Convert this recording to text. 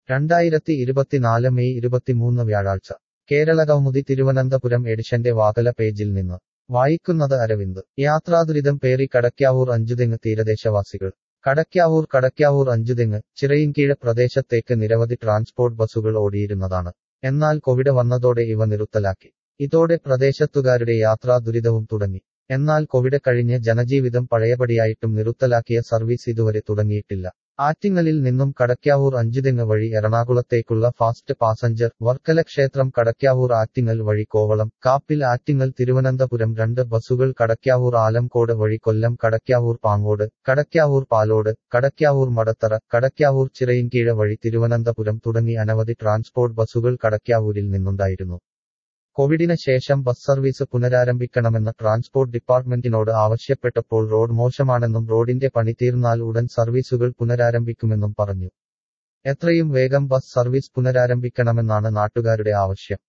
രണ്ടായിരത്തി ഇരുപത്തിനാല് മെയ് ഇരുപത്തിമൂന്ന് വ്യാഴാഴ്ച കേരളകൗമുദി തിരുവനന്തപുരം എഡിഷന്റെ വാകല പേജിൽ നിന്ന് വായിക്കുന്നത് അരവിന്ദ് യാത്രാദുരിതം പേറി കടയ്ക്കാവൂർ അഞ്ചുതെങ്ങ് തീരദേശവാസികൾ കടയ്ക്കാവൂർ കടയ്ക്കാവൂർ അഞ്ചുതെങ്ങ് ചിറയിൻകീഴ് പ്രദേശത്തേക്ക് നിരവധി ട്രാൻസ്പോർട്ട് ബസ്സുകൾ ഓടിയിരുന്നതാണ് എന്നാൽ കോവിഡ് വന്നതോടെ ഇവ നിർത്തലാക്കി ഇതോടെ പ്രദേശത്തുകാരുടെ യാത്രാ ദുരിതവും തുടങ്ങി എന്നാൽ കോവിഡ് കഴിഞ്ഞ് ജനജീവിതം പഴയപടിയായിട്ടും നിർത്തലാക്കിയ സർവീസ് ഇതുവരെ തുടങ്ങിയിട്ടില്ല ആറ്റിങ്ങലിൽ നിന്നും കടയ്ക്കാവൂർ അഞ്ചുതെങ്ങ് വഴി എറണാകുളത്തേക്കുള്ള ഫാസ്റ്റ് പാസഞ്ചർ വർക്കല ക്ഷേത്രം കടയ്ക്കാവൂർ ആറ്റിങ്ങൽ വഴി കോവളം കാപ്പിൽ ആറ്റിങ്ങൽ തിരുവനന്തപുരം രണ്ട് ബസ്സുകൾ കടയ്ക്കാവൂർ ആലംകോട് വഴി കൊല്ലം കടയ്ക്കാവൂർ പാങ്ങോട് കടയ്ക്കാവൂർ പാലോട് കടയ്ക്കാവൂർ മടത്തറ കടയ്ക്കാവൂർ ചിറയിൻകീഴ വഴി തിരുവനന്തപുരം തുടങ്ങി അനവധി ട്രാൻസ്പോർട്ട് ബസ്സുകൾ കടയ്ക്കാവൂരിൽ നിന്നുണ്ടായിരുന്നു കോവിഡിന് ശേഷം ബസ് സർവീസ് പുനരാരംഭിക്കണമെന്ന് ട്രാൻസ്പോർട്ട് ഡിപ്പാർട്ട്മെന്റിനോട് ആവശ്യപ്പെട്ടപ്പോൾ റോഡ് മോശമാണെന്നും റോഡിന്റെ പണി തീർന്നാൽ ഉടൻ സർവീസുകൾ പുനരാരംഭിക്കുമെന്നും പറഞ്ഞു എത്രയും വേഗം ബസ് സർവീസ് പുനരാരംഭിക്കണമെന്നാണ് നാട്ടുകാരുടെ ആവശ്യം